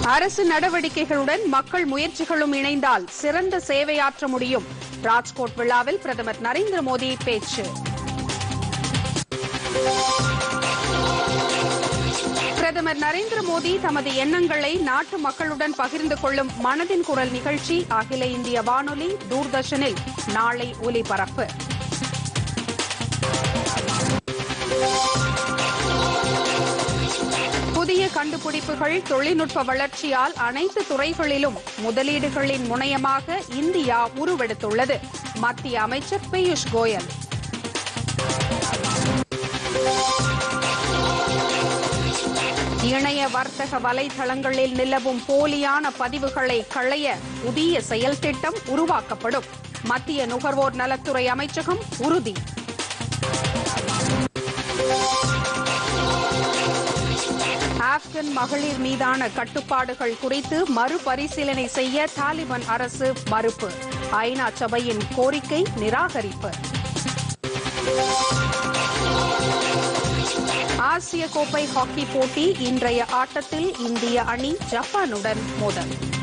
அரசு நடவடிக்கைகளுடன் மக்கள் முயற்சிகளும் இணைந்தால் சிறந்த சேவையாற்ற முடியும் ராஜ்கோட் விழாவில் பிரதமர் நரேந்திர மோடி பேச்சு பிரதமர் நரேந்திர மோடி தமது எண்ணங்களை நாட்டு மக்களுடன் பகிர்ந்து கொள்ளும் மனதின் குரல் நிகழ்ச்சி அகில இந்திய வானொலி தூர்தர்ஷனில் நாளை ஒலிபரப்பு புதிய கண்டுபிடிப்புகள் தொழில்நுட்ப வளர்ச்சியால் அனைத்து துறைகளிலும் முதலீடுகளின் முனையமாக இந்தியா உருவெடுத்துள்ளது மத்திய அமைச்சர் பியூஷ் கோயல் இணைய வர்த்தக வலைதளங்களில் நிலவும் போலியான பதிவுகளை களைய புதிய செயல் திட்டம் உருவாக்கப்படும் மத்திய நுகர்வோர் நலத்துறை அமைச்சகம் உறுதி ஆப்கன் மகளிர் மீதான கட்டுப்பாடுகள் குறித்து மறுபரிசீலனை செய்ய தாலிபான் அரசு மறுப்பு ஐநா சபையின் கோரிக்கை நிராகரிப்பு ஆசிய கோப்பை ஹாக்கி போட்டி இன்றைய ஆட்டத்தில் இந்திய அணி ஜப்பானுடன் மோதல்